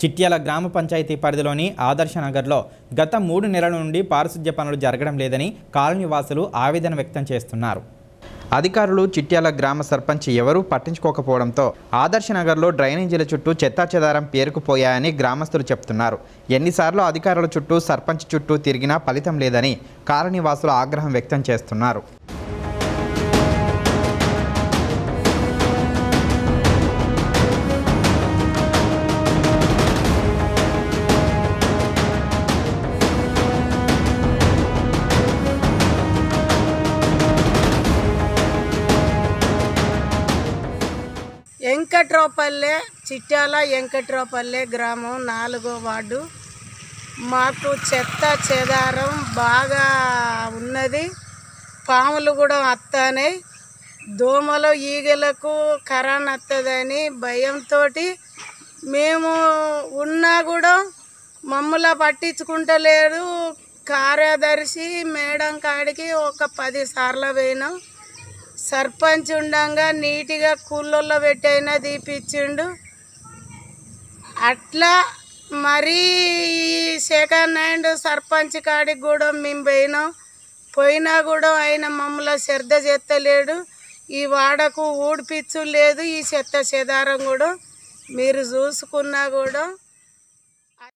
చిట్యాల గ్రామ పంచాయతీ పరిధిలోని ఆదర్శ నగర్లో గత మూడు నెలల నుండి పారిశుధ్య పనులు జరగడం లేదని కాలనీ వాసులు ఆవేదన వ్యక్తం చేస్తున్నారు అధికారులు చిట్యాల గ్రామ సర్పంచ్ ఎవరూ పట్టించుకోకపోవడంతో ఆదర్శ నగర్లో డ్రైనేజీల చుట్టూ చెత్తాచెదారం పేరుకుపోయాయని గ్రామస్తులు చెప్తున్నారు ఎన్నిసార్లు అధికారుల చుట్టూ సర్పంచ్ చుట్టూ తిరిగినా ఫలితం లేదని కాలనీ వాసులు ఆగ్రహం వ్యక్తం చేస్తున్నారు వెంకట్రావుపల్లె చిట్యాల వెంకట్రావుపల్లె గ్రామం నాలుగో వార్డు మాకు చెత్త చెదారం బాగా ఉన్నది పాములు కూడా వస్తాయి దోమలు ఈగలకు కరాన్ వస్తుందని భయంతో మేము ఉన్నా కూడా మమ్మల్ని పట్టించుకుంటలేరు కార్యదర్శి మేడం కాడికి ఒక పది సార్లు పోయినాం సర్పంచ్ ఉండంగా నీట్గా కూలర్లో పెట్టైనా తీపిచ్చిండు అట్లా మరీ ఈ సెకండ్ హ్యాండ్ సర్పంచ్ కాడికి కూడా మేము పోయినాం పోయినా కూడా ఆయన మమ్మల్ని శ్రద్ధ చేస్తలేడు ఈ వాడకు ఊడిపిచ్చు లేదు ఈ చెత్త చెదారం కూడా మీరు చూసుకున్నా కూడా